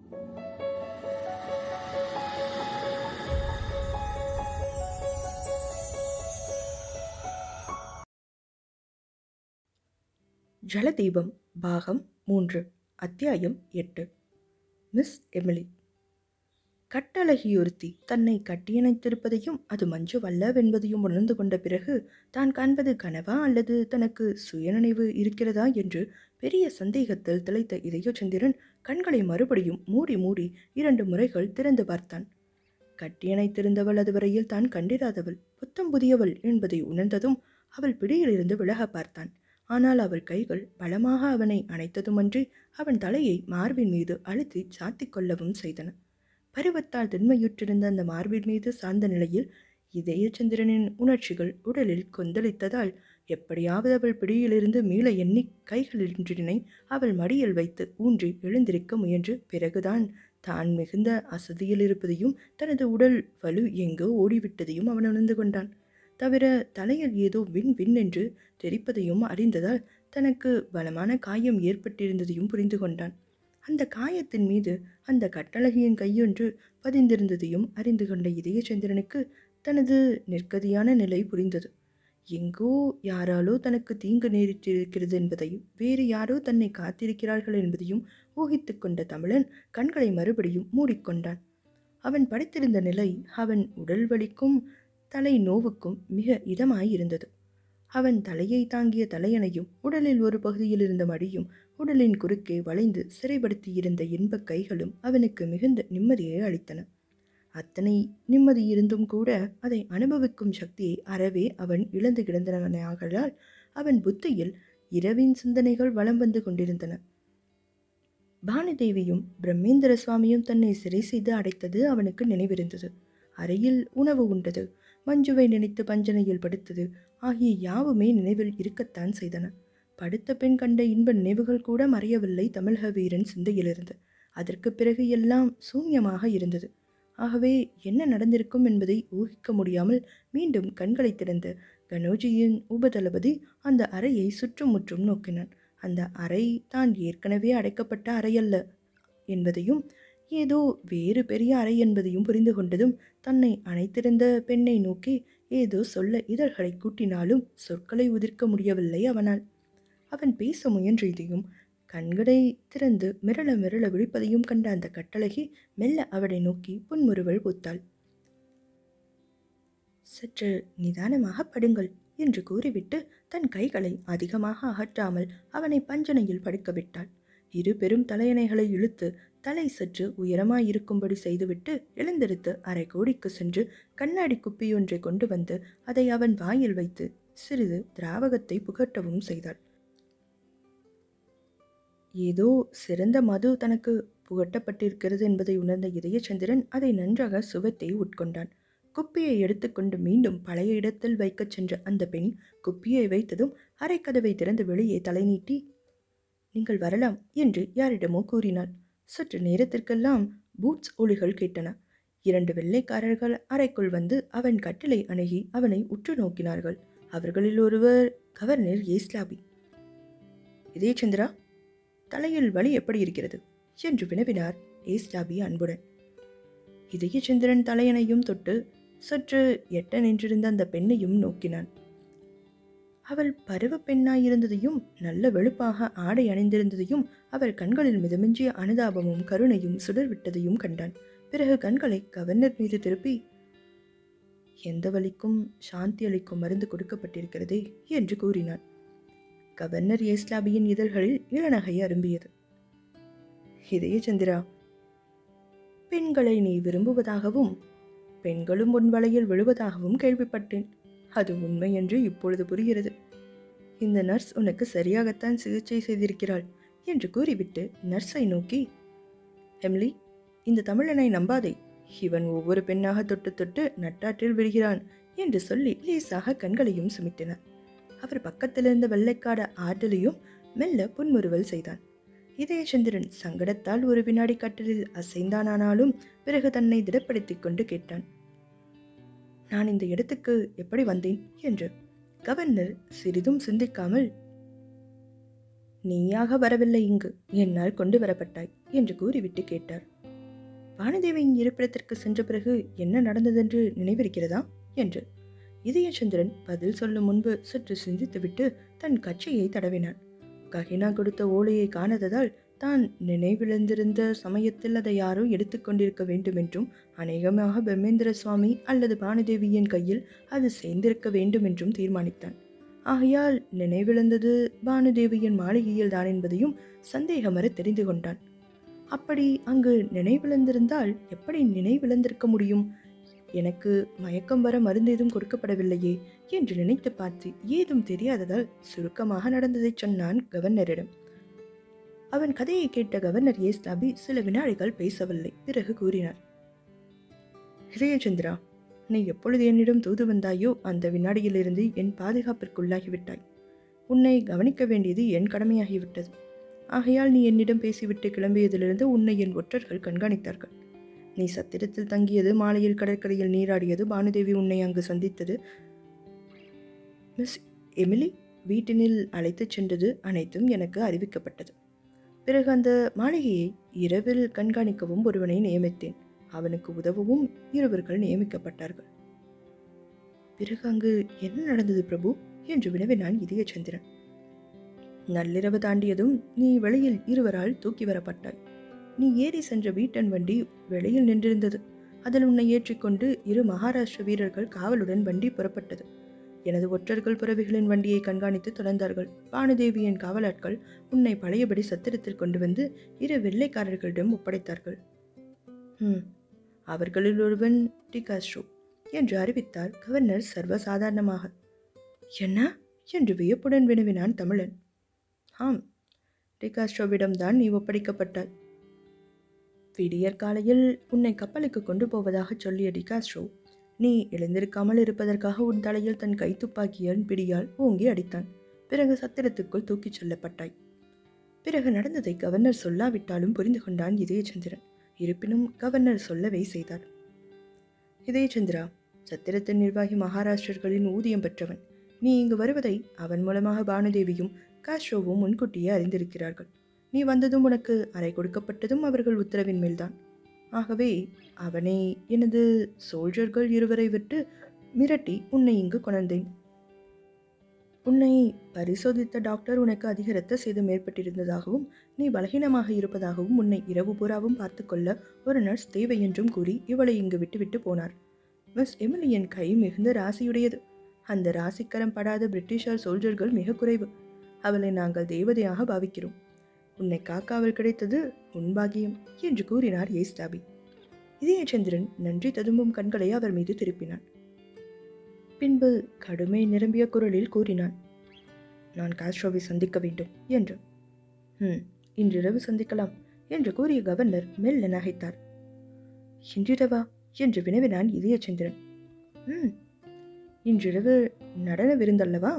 ஜலதீபம் பாகம் மூன்று அத்தியாயம் எட்டு மிஸ் எமிலி கட்டழகியொருத்தி தன்னை கட்டியணைத்திருப்பதையும் அது மஞ்சுவல்லவென்பதையும் உணர்ந்து கொண்ட பிறகு தான் காண்பது கனவா அல்லது தனக்கு சுயநினைவு இருக்கிறதா என்று பெரிய சந்தேகத்தில் திளைத்த இதயச்சந்திரன் கண்களை மறுபடியும் மூடி மூடி இரண்டு முறைகள் திறந்து பார்த்தான் கட்டியணைத்திருந்தவள் அதுவரையில் தான் கண்டிராதவள் புத்தம் புதியவள் என்பதை உணர்ந்ததும் அவள் பிடியிலிருந்து விலக பார்த்தான் ஆனால் அவள் கைகள் பலமாக அவனை அணைத்ததுமன்றி அவன் தலையை மார்பின் மீது அழுத்தி சாத்திக் கொள்ளவும் செய்தன பருவத்தால் திண்மையுற்றிருந்த அந்த மார்பின் மீது சார்ந்த நிலையில் இதயச்சந்திரனின் உணர்ச்சிகள் உடலில் கொந்தளித்ததால் எப்படியாவது அவள் பிடியிலிருந்து மீள எண்ணி கைகளின்றினை அவள் மடியில் வைத்து ஊன்றி எழுந்திருக்க முயன்று பிறகுதான் தான் மிகுந்த அசதியில் இருப்பதையும் தனது உடல் வலு எங்கோ ஓடிவிட்டதையும் அவன் உணர்ந்து கொண்டான் தவிர தலையில் ஏதோ விண் விண் என்று தெரிப்பதையும் அறிந்ததால் தனக்கு பலமான காயம் ஏற்பட்டிருந்ததையும் புரிந்து கொண்டான் அந்த காயத்தின் மீது அந்த கட்டழகியின் கையொன்று பதிந்திருந்ததையும் அறிந்து கொண்ட இதயச்சந்திரனுக்கு தனது நிற்கதியான நிலை புரிந்தது எங்கோ யாராலோ தனக்கு தீங்கு நேரிட்டிருக்கிறது என்பதையும் வேறு யாரோ தன்னை காத்திருக்கிறார்கள் என்பதையும் ஊகித்து கொண்ட தமிழன் கண்களை மறுபடியும் மூடிக்கொண்டான் அவன் படுத்திருந்த நிலை அவன் உடல் வலிக்கும் தலை நோவுக்கும் மிக இதமாயிருந்தது அவன் தலையை தாங்கிய தலையணையும் உடலில் ஒரு பகுதியில் இருந்த மடியும் உடலின் குறுக்கே வளைந்து சிறைப்படுத்தியிருந்த இன்பக் கைகளும் அவனுக்கு மிகுந்த நிம்மதியை அளித்தன அத்தனை நிம்மதி இருந்தும் கூட அதை அனுபவிக்கும் சக்தியை அறவே அவன் இழந்து கிடந்தவனாகலால் அவன் புத்தியில் இரவின் சிந்தனைகள் வலம் வந்து கொண்டிருந்தன பானுதேவியும் பிரம்மேந்திர சுவாமியும் தன்னை சிறை செய்து அடைத்தது அவனுக்கு நினைவிருந்தது அறையில் உணவு உண்டது மஞ்சுவை நினைத்து பஞ்சனையில் படுத்தது ஆகிய யாவுமே நினைவில் இருக்கத்தான் செய்தன படுத்த பெண் கண்ட இன்ப நினைவுகள் கூட மறையவில்லை தமிழக வீரன் சிந்தையிலிருந்து அதற்கு பிறகு எல்லாம் சூன்யமாக இருந்தது ஆகவே என்ன நடந்திருக்கும் என்பதை ஊகிக்க முடியாமல் மீண்டும் கண்களை திறந்த கனோஜியின் உபதளபதி அந்த அறையை சுற்றுமுற்றும் நோக்கினான் அந்த அறை தான் ஏற்கனவே அடைக்கப்பட்ட அறையல்ல என்பதையும் ஏதோ வேறு பெரிய அறை என்பதையும் புரிந்து கொண்டதும் தன்னை அணைத்திருந்த பெண்ணை நோக்கி ஏதோ சொல்ல இதழ்களை கூட்டினாலும் சொற்களை உதிர்க்க முடியவில்லை அவனால் அவன் பேச முயன்றதையும் கண்களை திறந்து மிரள மிரள விழிப்பதையும் கண்ட அந்த கட்டழகி மெல்ல அவளை நோக்கி புன்முறுவல் பூத்தாள் சற்று நிதானமாக படுங்கள் என்று கூறிவிட்டு தன் கைகளை அதிகமாக அகற்றாமல் அவனை பஞ்சனையில் படுக்க விட்டாள் இரு பெரும் தலையணைகளை இழுத்து தலை சற்று உயரமாயிருக்கும்படி செய்துவிட்டு எழுந்திருத்து அரை கோடிக்கு சென்று கண்ணாடி குப்பியொன்றை கொண்டு வந்து அதை அவன் வாயில் வைத்து சிறிது திராவகத்தை புகட்டவும் செய்தாள் ஏதோ சிறந்த மது தனக்கு புகட்டப்பட்டிருக்கிறது என்பதை உணர்ந்த இதயச்சந்திரன் அதை நன்றாக சுவைத்தை உட்கொண்டான் குப்பியை எடுத்துக்கொண்டு மீண்டும் பழைய இடத்தில் வைக்கச் சென்ற அந்த பெண் குப்பியை வைத்ததும் அரைக்கதவை திறந்து வெளியே தலை நீட்டி நீங்கள் வரலாம் என்று யாரிடமோ கூறினாள் சற்று நேரத்திற்கெல்லாம் பூட்ஸ் ஒளிகள் கேட்டன இரண்டு வெள்ளைக்காரர்கள் அறைக்குள் வந்து அவன் கட்டிலை அணுகி அவனை உற்று நோக்கினார்கள் அவர்களில் ஒருவர் கவர்னர் ஏஸ்லாபி இதயச்சந்திரா தலையில் வலி எப்படி இருக்கிறது என்று வினவினார் ஏஸ்லாபி அன்புடன் இதயச்சந்திரன் தலையணையும் தொட்டு சற்று எட்ட நின்றிருந்த அந்த பெண்ணையும் நோக்கினான் அவள் பருவ பெண்ணாயிருந்ததையும் நல்ல வெளுப்பாக ஆடை அணிந்திருந்ததையும் அவள் கண்களில் மிதமிஞ்சிய அனுதாபமும் கருணையும் சுடர்விட்டதையும் கண்டான் பிறகு கண்களை கவர்னர் மீது திருப்பி எந்த வலிக்கும் சாந்தி அளிக்கும் மருந்து கொடுக்கப்பட்டிருக்கிறதே என்று கூறினான் கவர்னர் ஏஸ்லாபியின் இதழ்களில் இளநகை அரும்பியது இதயச்சந்திரா பெண்களை நீ விரும்புவதாகவும் பெண்களும் உன் வலையில் விழுவதாகவும் கேள்விப்பட்டேன் அது உண்மை என்று இப்பொழுது புரிகிறது இந்த நர்ஸ் உனக்கு சரியாகத்தான் சிகிச்சை செய்திருக்கிறாள் என்று கூறிவிட்டு நர்ஸை நோக்கி எம்லி இந்த தமிழனை நம்பாதே இவன் ஒவ்வொரு பெண்ணாக தொட்டு தொட்டு நட்டாற்றில் விடுகிறான் என்று சொல்லி லேசாக கண்களையும் சுமிட்டினார் அவர் பக்கத்திலிருந்த வெள்ளைக்காட ஆற்றலையும் மெல்ல புன்முறுவல் செய்தான் இதயச்சந்திரன் சங்கடத்தால் ஒரு வினாடி கட்டிலில் அசைந்தானானாலும் பிறகு தன்னை திடப்படுத்திக் கொண்டு கேட்டான் நான் இந்த இடத்துக்கு எப்படி வந்தேன் என்று கவர்னர் சிறிதும் சிந்திக்காமல் நீயாக வரவில்லை இங்கு என்னால் கொண்டு வரப்பட்டாய் என்று கூறிவிட்டு கேட்டார் வாணிதேவியின் இருப்பிடத்திற்கு சென்ற பிறகு என்ன நடந்ததென்று நினைவிருக்கிறதா என்று இதயச்சந்திரன் பதில் சொல்லும் முன்பு சற்று சிந்தித்துவிட்டு தன் கட்சியை தடவினான் ககினா கொடுத்த ஓலையை காணாததால் தான் நினைவிழந்திருந்த சமயத்தில் அதை யாரோ எடுத்துக்கொண்டிருக்க வேண்டும் என்றும் அநேகமாக பிரம்மேந்திர சுவாமி அல்லது பானுதேவியின் கையில் அது சேர்ந்திருக்க வேண்டும் என்றும் தீர்மானித்தான் ஆகையால் நினைவிழந்தது பானுதேவியின் மாளிகையில் தான் என்பதையும் சந்தேகமற தெரிந்து கொண்டான் அப்படி அங்கு நினைவிழந்திருந்தால் எப்படி நினைவிழந்திருக்க முடியும் எனக்கு மயக்கம் வர மருந்து ஏதும் கொடுக்கப்படவில்லையே என்று நினைத்து பார்த்து ஏதும் தெரியாததால் சுருக்கமாக நடந்ததை சொன்னான் கவர்னரிடம் அவன் கதையை கேட்ட கவர்னர் ஏஸ்லாபி சில வினாடிகள் பேசவில்லை பிறகு கூறினார் ஹிரயச்சந்திரா நீ எப்பொழுது என்னிடம் தூது வந்தாயோ அந்த வினாடியிலிருந்து என் பாதுகாப்பிற்குள்ளாகிவிட்டாய் உன்னை கவனிக்க வேண்டியது என் கடமையாகிவிட்டது ஆகையால் நீ என்னிடம் பேசிவிட்டு கிளம்பியதிலிருந்து உன்னை என் ஒற்றர்கள் கண்காணித்தார்கள் நீ சத்திரத்தில் தங்கியது மாலையில் கடற்கரையில் நீராடியது பானுதேவி உன்னை அங்கு சந்தித்தது மிஸ் எமிலி வீட்டினில் அழைத்துச் சென்றது அனைத்தும் எனக்கு அறிவிக்கப்பட்டது பிறகு அந்த மாளிகையை இரவில் கண்காணிக்கவும் ஒருவனை நியமித்தேன் அவனுக்கு உதவவும் இருவர்கள் நியமிக்கப்பட்டார்கள் பிறகு அங்கு என்ன நடந்தது பிரபு என்று வினவினான் இதயச்சந்திரன் நள்ளிரவு தாண்டியதும் நீ வெளியில் இருவரால் தூக்கி வரப்பட்டாய் நீ ஏறி சென்ற வீட்டன் வண்டி வெளியில் நின்றிருந்தது அதில் உன்னை ஏற்றிக்கொண்டு இரு மகாராஷ்டிர வீரர்கள் காவலுடன் வண்டி புறப்பட்டது எனது ஒற்றர்கள் புறவிகளின் வண்டியை கண்காணித்து தொடர்ந்தார்கள் பானுதேவியின் காவலாட்கள் உன்னை பழையபடி சத்திரத்தில் கொண்டு வந்து இரு வெள்ளைக்காரர்களிடம் ஒப்படைத்தார்கள் ம் அவர்களில் ஒருவன் டிகாஸ்ட்ரோ என்று அறிவித்தார் கவர்னர் சர்வசாதாரணமாக என்ன என்று வியப்புடன் வினவினான் தமிழன் ஆம் டிகாஸ்ட்ரோவிடம்தான் நீ ஒப்படைக்கப்பட்டாய் விடியற் காலையில் உன்னை கப்பலுக்கு கொண்டு போவதாக சொல்லிய டிகாஸ்ட்ரோ நீ எழுந்திருக்காமல் இருப்பதற்காக உன் தலையில் தன் கைத்துப்பாக்கியின் பிடியால் ஓங்கி அடித்தான் பிறகு சத்திரத்துக்குள் தூக்கிச் செல்லப்பட்டாய் பிறகு நடந்ததை கவர்னர் சொல்லாவிட்டாலும் புரிந்து கொண்டான் இதயச்சந்திரன் இருப்பினும் கவர்னர் சொல்லவே செய்தார் இதயச்சந்திரா சத்திரத்தின் நிர்வாகி மகாராஷ்டிரர்களின் ஊதியம் பெற்றவன் நீ இங்கு வருவதை அவன் மூலமாக பானுதேவியும் காஸ்ட்ரோவும் முன்கூட்டியே அறிந்திருக்கிறார்கள் நீ வந்ததும் உனக்கு அறை கொடுக்கப்பட்டதும் அவர்கள் உத்தரவின் மேல்தான் ஆகவே அவனை எனது சோல்ஜர்கள் இருவரை விட்டு மிரட்டி உன்னை இங்கு கொணர்ந்தேன் உன்னை பரிசோதித்த டாக்டர் உனக்கு அதிக இரத்த சேதம் ஏற்பட்டிருந்ததாகவும் நீ பலகீனமாக இருப்பதாகவும் உன்னை இரவு பூராவும் பார்த்து கொள்ள ஒரு நர்ஸ் தேவை என்றும் கூறி இவளை இங்கு விட்டுவிட்டு போனார் மிஸ் எமிலியன் கை மிகுந்த ராசியுடையது அந்த ராசிக்கரம் படாத பிரிட்டிஷார் சோல்ஜர்கள் மிக குறைவு அவளை நாங்கள் தேவதையாக பாவிக்கிறோம் உன்னை காக்காவல் கிடைத்தது உன் பாகியம் என்று கூறினார் ஏஸ்டாபி இதயச்சந்திரன் நன்றி ததும்பும் கண்களை அவர் மீது திருப்பினான் பின்பு கடுமை நிரம்பிய குரலில் கூறினான் நான் காஸ்ட்ரோவை சந்திக்க வேண்டும் என்று ம் இன்றிரவு சந்திக்கலாம் என்று கூறிய கவர்னர் மெல்ல நகைத்தார் இன்றிரவா என்று வினவினான் இதயச்சந்திரன் ம் இன்றிரவு நடன விருந்தல்லவா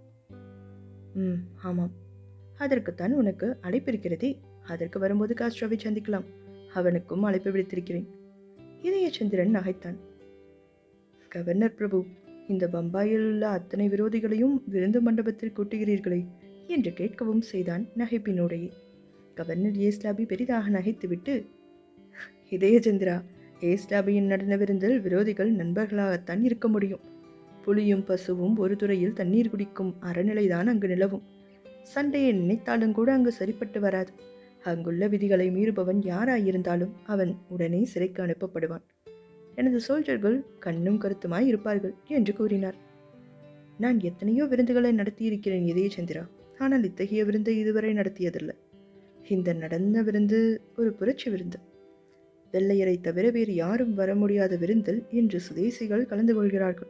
ம் ஆமாம் அதற்குத்தான் உனக்கு அழைப்பிருக்கிறதே அதற்கு வரும்போது காஸ்ட்ரோவை சந்திக்கலாம் அவனுக்கும் அழைப்பு விடுத்திருக்கிறேன் இதயச்சந்திரன் நகைத்தான் கவர்னர் பிரபு இந்த பம்பாயில் உள்ள அத்தனை விரோதிகளையும் விருந்து மண்டபத்தில் கூட்டுகிறீர்களே என்று கேட்கவும் செய்தான் நகைப்பினோடையே கவர்னர் ஏஸ்லாபி பெரிதாக நகைத்துவிட்டு இதயச்சந்திரா ஏஸ்லாபியின் நடன விருந்தில் விரோதிகள் நண்பர்களாகத்தான் இருக்க முடியும் புலியும் பசுவும் ஒரு துறையில் தண்ணீர் குடிக்கும் அறநிலைதான் அங்கு நிலவும் சண்டையை நினைத்தாலும் கூட அங்கு சரிப்பட்டு வராது அங்குள்ள விதிகளை மீறுபவன் யாராயிருந்தாலும் அவன் உடனே சிறைக்கு அனுப்பப்படுவான் எனது சோல்ஜர்கள் கண்ணும் கருத்துமாய் இருப்பார்கள் என்று கூறினார் நான் எத்தனையோ விருந்துகளை நடத்தியிருக்கிறேன் இதயச்சந்திரா ஆனால் இத்தகைய விருந்தை இதுவரை நடத்தியதில்லை இந்த நடன விருந்து ஒரு புரட்சி விருந்து வெள்ளையரை தவிர வேறு யாரும் வர முடியாத விருந்தில் இன்று சுதேசிகள் கலந்து கொள்கிறார்கள்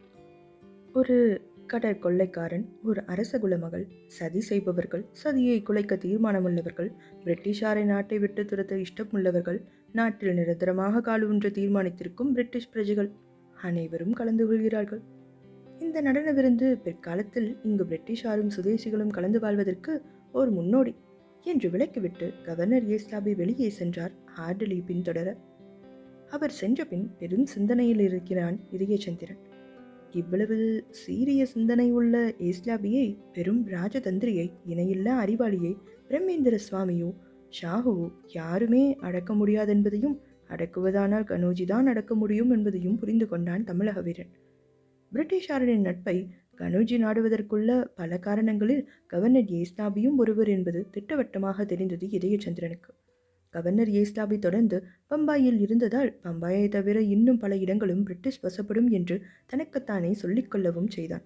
ஒரு கடற்கொள்ளைக்காரன் ஒரு அரச குலமகள் சதி செய்பவர்கள் சதியை குலைக்க தீர்மானமுள்ளவர்கள் பிரிட்டிஷாரை நாட்டை விட்டு துரத்த இஷ்டமுள்ளவர்கள் நாட்டில் நிரந்தரமாக காலூன்ற தீர்மானித்திருக்கும் பிரிட்டிஷ் பிரஜைகள் அனைவரும் கலந்து கொள்கிறார்கள் இந்த நடன விருந்து பிற்காலத்தில் இங்கு பிரிட்டிஷாரும் சுதேசிகளும் கலந்து வாழ்வதற்கு ஒரு முன்னோடி என்று விளக்கிவிட்டு கவர்னர் ஏஸ்லாபி வெளியே சென்றார் ஹார்டலி பின்தொடர அவர் சென்ற பின் பெரும் சிந்தனையில் இருக்கிறான் இதயச்சந்திரன் இவ்வளவு சீரிய சிந்தனை உள்ள ஏஸ்லாபியை பெரும் ராஜதந்திரியை இணையில்லா அறிவாளியை பிரம்மேந்திர சுவாமியோ ஷாகுவோ யாருமே அடக்க முடியாதென்பதையும் அடக்குவதானால் கனோஜி தான் அடக்க முடியும் என்பதையும் புரிந்து கொண்டான் தமிழக வீரன் பிரிட்டிஷாரின் நட்பை கனோஜி நாடுவதற்குள்ள பல காரணங்களில் கவர்னர் ஏஸ்டாபியும் ஒருவர் என்பது திட்டவட்டமாக தெரிந்தது இதயச்சந்திரனுக்கு கவர்னர் ஏஸ்டாபை தொடர்ந்து பம்பாயில் இருந்ததால் பம்பாயை தவிர இன்னும் பல இடங்களும் பிரிட்டிஷ் வசப்படும் என்று தனக்குத்தானே சொல்லிக்கொள்ளவும் செய்தான்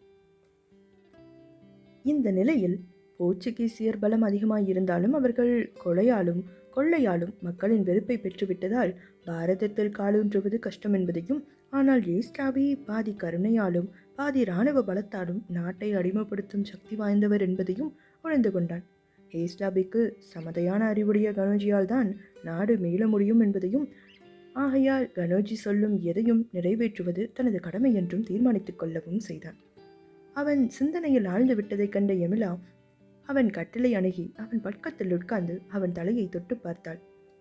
இந்த நிலையில் போர்ச்சுகீசியர் பலம் அதிகமாயிருந்தாலும் அவர்கள் கொலையாலும் கொள்ளையாலும் மக்களின் வெறுப்பை பெற்றுவிட்டதால் பாரதத்தில் காலூன்றுவது கஷ்டம் என்பதையும் ஆனால் ஏஸ்டாபி பாதி கருணையாலும் பாதி இராணுவ பலத்தாலும் நாட்டை அடிமைப்படுத்தும் சக்தி வாய்ந்தவர் என்பதையும் உணர்ந்து கொண்டான் ஏஸ்டாபிக்கு சமதையான அறிவுடைய கனோஜியால் தான் நாடு மீள முடியும் என்பதையும் ஆகையால் கனோஜி சொல்லும் எதையும் நிறைவேற்றுவது தனது கடமை என்றும் தீர்மானித்துக் கொள்ளவும் செய்தான் அவன் சிந்தனையில் ஆழ்ந்து விட்டதைக் கண்ட எமிலா அவன் கட்டிலை அணுகி அவன் பக்கத்தில் உட்கார்ந்து அவன் தலையை தொட்டு பார்த்தாள்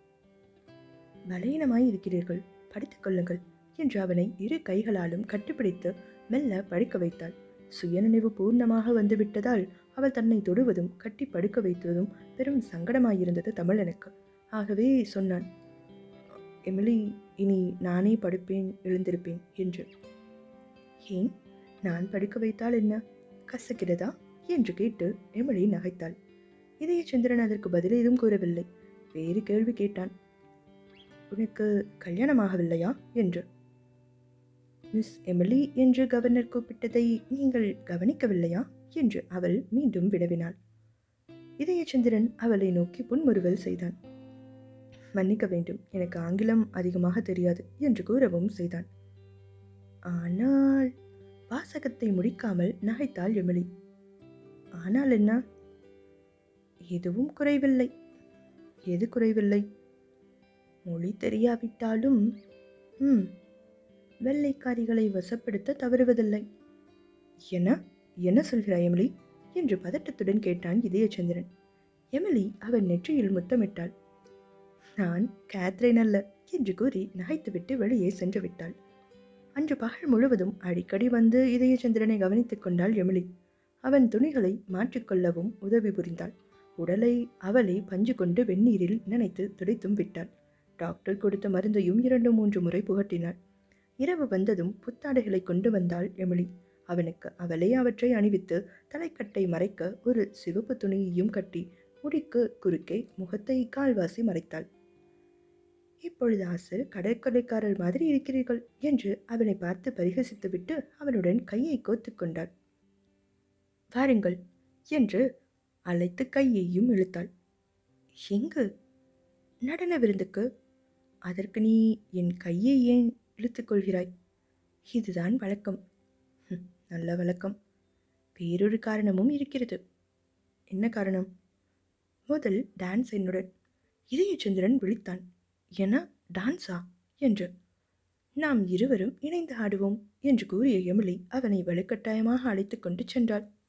பலவீனமாய் இருக்கிறீர்கள் படித்துக் கொள்ளுங்கள் என்று அவனை இரு கைகளாலும் கட்டிப்பிடித்து மெல்ல படுக்க வைத்தாள் சுயநினைவு பூர்ணமாக வந்துவிட்டதால் அவள் தன்னை தொடுவதும் கட்டி படுக்க வைத்ததும் பெரும் சங்கடமாயிருந்தது தமிழனுக்கு ஆகவே சொன்னான் எமிலி இனி நானே படுப்பேன் எழுந்திருப்பேன் என்று ஏன் நான் படுக்க வைத்தால் என்ன கசக்கிறதா என்று கேட்டு எமிலி நகைத்தாள் இதயச்சந்திரன் அதற்கு பதில் ஏதும் கூறவில்லை வேறு கேள்வி கேட்டான் உனக்கு கல்யாணமாகவில்லையா என்று மிஸ் எமிலி என்று கவர்னர் கூப்பிட்டதை நீங்கள் கவனிக்கவில்லையா என்று அவள் மீண்டும் வினவினாள் இதயச்சந்திரன் அவளை நோக்கி புன்முறுவல் செய்தான் மன்னிக்க வேண்டும் எனக்கு ஆங்கிலம் அதிகமாக தெரியாது என்று கூறவும் செய்தான் ஆனால் வாசகத்தை முடிக்காமல் நகைத்தாள் எமிலி ஆனால் என்ன எதுவும் குறைவில்லை எது குறைவில்லை மொழி தெரியாவிட்டாலும் ம் வெள்ளைக்காரிகளை வசப்படுத்த தவறுவதில்லை என்ன என்ன சொல்கிறாய் எமிலி என்று பதட்டத்துடன் கேட்டான் இதயச்சந்திரன் எமிலி அவன் நெற்றியில் முத்தமிட்டாள் நான் கேத்ரின் அல்ல என்று கூறி நகைத்துவிட்டு வெளியே சென்று விட்டாள் அன்று பகல் முழுவதும் அடிக்கடி வந்து இதயச்சந்திரனை கவனித்துக் கொண்டாள் எமிலி அவன் துணிகளை மாற்றிக்கொள்ளவும் உதவி புரிந்தாள் உடலை அவளை பஞ்சு கொண்டு வெந்நீரில் நினைத்து துடைத்தும் விட்டாள் டாக்டர் கொடுத்த மருந்தையும் இரண்டு மூன்று முறை புகட்டினாள் இரவு வந்ததும் புத்தாடைகளை கொண்டு வந்தாள் எமிலி அவனுக்கு அவளே அவற்றை அணிவித்து தலைக்கட்டை மறைக்க ஒரு சிவப்பு துணியையும் கட்டி முடிக்கு குறுக்கே முகத்தை கால்வாசி மறைத்தாள் இப்பொழுது ஆசர் கடற்கரைக்காரர் மாதிரி இருக்கிறீர்கள் என்று அவனை பார்த்து பரிகசித்துவிட்டு அவனுடன் கையை கோத்து கொண்டாள் வாருங்கள் என்று அழைத்து கையையும் இழுத்தாள் எங்கு நடன விருந்துக்கு அதற்கு நீ என் கையை ஏன் இழுத்துக்கொள்கிறாய் இதுதான் வழக்கம் "ஹும், நல்ல வழக்கம் வேறொரு காரணமும் இருக்கிறது என்ன காரணம் முதல் டான்ஸ் என்னுடன் இதயச்சந்திரன் விழித்தான் என டான்ஸா என்று நாம் இருவரும் இணைந்து ஆடுவோம் என்று கூறிய எமிலி அவனை வலுக்கட்டாயமாக அழைத்து கொண்டு சென்றாள்